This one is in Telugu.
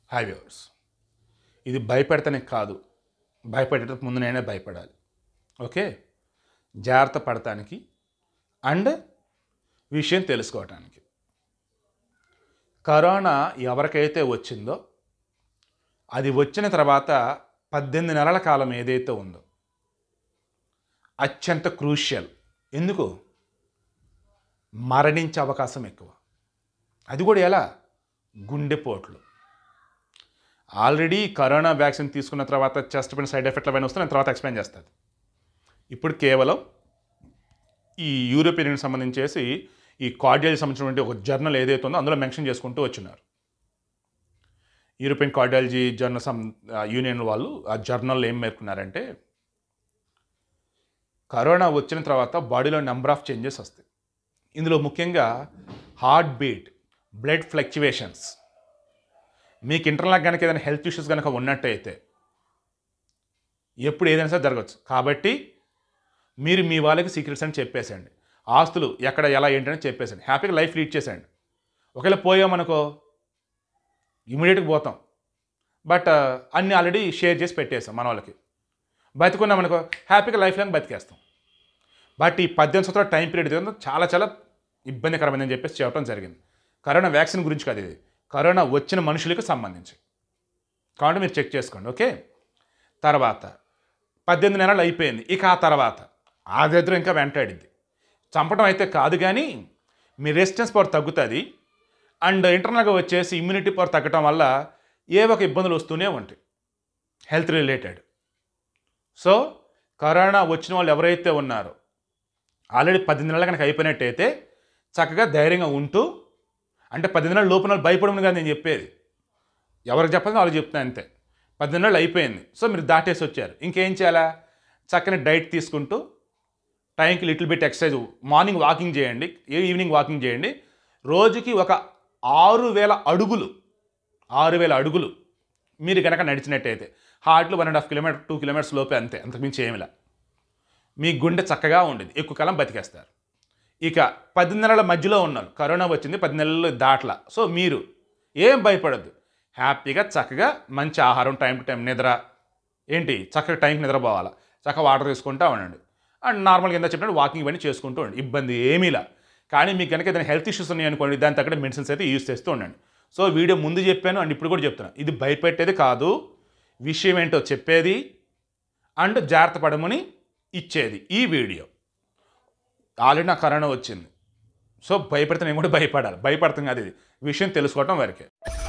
హాయ్ వ్యూవర్స్ ఇది భయపెడతానికి కాదు భయపెట్టడానికి ముందు నేనే భయపడాలి ఓకే జాగ్రత్త పడటానికి అండ్ విషయం తెలుసుకోవటానికి కరోనా ఎవరికైతే వచ్చిందో అది వచ్చిన తర్వాత పద్దెనిమిది నెలల కాలం ఏదైతే ఉందో అత్యంత క్రూషియల్ ఎందుకు మరణించే అవకాశం ఎక్కువ అది కూడా ఎలా గుండెపోట్లు ఆల్రెడీ కరోనా వ్యాక్సిన్ తీసుకున్న తర్వాత చెస్ట్ పైన సైడ్ ఎఫెక్ట్లు అవన్నీ వస్తే నేను తర్వాత ఎక్స్ప్లెయిన్ చేస్తుంది ఇప్పుడు కేవలం ఈ యూరోపియన్ యూనియన్ సంబంధించేసి ఈ కార్డియాలజీ సంబంధించినటువంటి ఒక జర్నల్ ఏదైతే ఉందో అందులో మెన్షన్ చేసుకుంటూ వచ్చినారు European cardiology journal some union వాళ్ళు ఆ జర్నల్లో ఏం మేర్కొన్నారంటే కరోనా వచ్చిన తర్వాత బాడీలో నెంబర్ ఆఫ్ చేంజెస్ వస్తాయి ఇందులో ముఖ్యంగా హార్ట్ బీట్ బ్లడ్ ఫ్లక్చువేషన్స్ మీకు ఇంటర్నల్ కనుక ఏదైనా హెల్త్ ఇష్యూస్ కనుక ఉన్నట్టయితే ఎప్పుడు ఏదైనా సరే జరగచ్చు కాబట్టి మీరు మీ వాళ్ళకి సీక్రెట్స్ అని చెప్పేసండి ఆస్తులు ఎక్కడ ఎలా ఏంటని చెప్పేసండి హ్యాపీగా లైఫ్ లీడ్ చేసేయండి ఒకవేళ పోయామనుకో ఇమీడియట్గా పోతాం బట్ అన్నీ ఆల్రెడీ షేర్ చేసి పెట్టేసాం మన వాళ్ళకి బతుకున్నామనుకో హ్యాపీగా లైఫ్ లాంగ్ బతికేస్తాం బట్ ఈ పద్దెనిమిది సంవత్సరాల టైం పీరియడ్ ఏదో చాలా చాలా ఇబ్బందికరమైందని చెప్పేసి చెప్పడం జరిగింది కరోనా వ్యాక్సిన్ గురించి కాదు ఇది కరోనా వచ్చిన మనుషులకు సంబంధించి కాబట్టి మీరు చెక్ చేసుకోండి ఓకే తర్వాత పద్దెనిమిది నెలలు అయిపోయింది ఇక ఆ తర్వాత ఆ దగ్గర ఇంకా వెంటాడింది చంపడం అయితే కాదు కానీ మీ రెసిస్టెన్స్ పవర్ తగ్గుతుంది అండ్ ఇంటర్నల్గా వచ్చేసి ఇమ్యూనిటీ పవర్ తగ్గటం వల్ల ఏ ఒక ఇబ్బందులు వస్తూనే ఉంటాయి హెల్త్ రిలేటెడ్ సో కరోనా వచ్చిన వాళ్ళు ఎవరైతే ఉన్నారో ఆల్రెడీ పద్దెనిమిది నెలలు కనుక అయిపోయినట్టయితే చక్కగా ధైర్యంగా ఉంటూ అంటే పద్దెనిమిది నెలల లోపల వాళ్ళు భయపడమని కాదు నేను చెప్పేది ఎవరికి చెప్పాలి వాళ్ళు చెప్తాను అంతే పద్దెనిమిది నెలలు అయిపోయింది సో మీరు దాటేసి వచ్చారు ఇంకేం చేయాలా చక్కని డైట్ తీసుకుంటూ టైంకి little bit exercise morning walking చేయండి ఏ ఈవినింగ్ వాకింగ్ చేయండి రోజుకి ఒక ఆరు వేల అడుగులు ఆరు వేల అడుగులు మీరు కనుక నడిచినట్టయితే హార్ట్లో one and half kilometre two kilometres లోపే అంతే అంతకుమించి ఏమిలా మీ గుండె చక్కగా ఉండేది ఎక్కువ కాలం బతికేస్తారు ఇక పది నెలల మధ్యలో ఉన్నారు కరోనా వచ్చింది పది నెలలు దాట్ల సో మీరు ఏం భయపడద్దు హ్యాపీగా చక్కగా మంచి ఆహారం టైం టు టైం నిద్ర ఏంటి చక్కగా టైంకి నిద్రపోవాలా చక్కగా వాటర్ తీసుకుంటూ ఉండండి అండ్ నార్మల్గా ఎంత చెప్పినట్టు వాకింగ్ ఇవన్నీ చేసుకుంటూ ఉండండి ఇబ్బంది ఏమీలా కానీ మీకు కనుక ఏదైనా హెల్త్ ఇష్యూస్ ఉన్నాయి అనుకోండి దాని తగ్గ మెడిసిన్స్ అయితే యూస్ చేస్తూ ఉండండి సో వీడియో ముందు చెప్పాను అండ్ ఇప్పుడు కూడా చెప్తున్నాను ఇది భయపెట్టేది కాదు విషయం ఏంటో చెప్పేది అండ్ జాగ్రత్త పడమని ఇచ్చేది ఈ వీడియో ఆల్రెడీ నాకు కరోనా వచ్చింది సో భయపడితే నేను కూడా భయపడాలి భయపడతాం కాదు ఇది విషయం తెలుసుకోవటం వరకే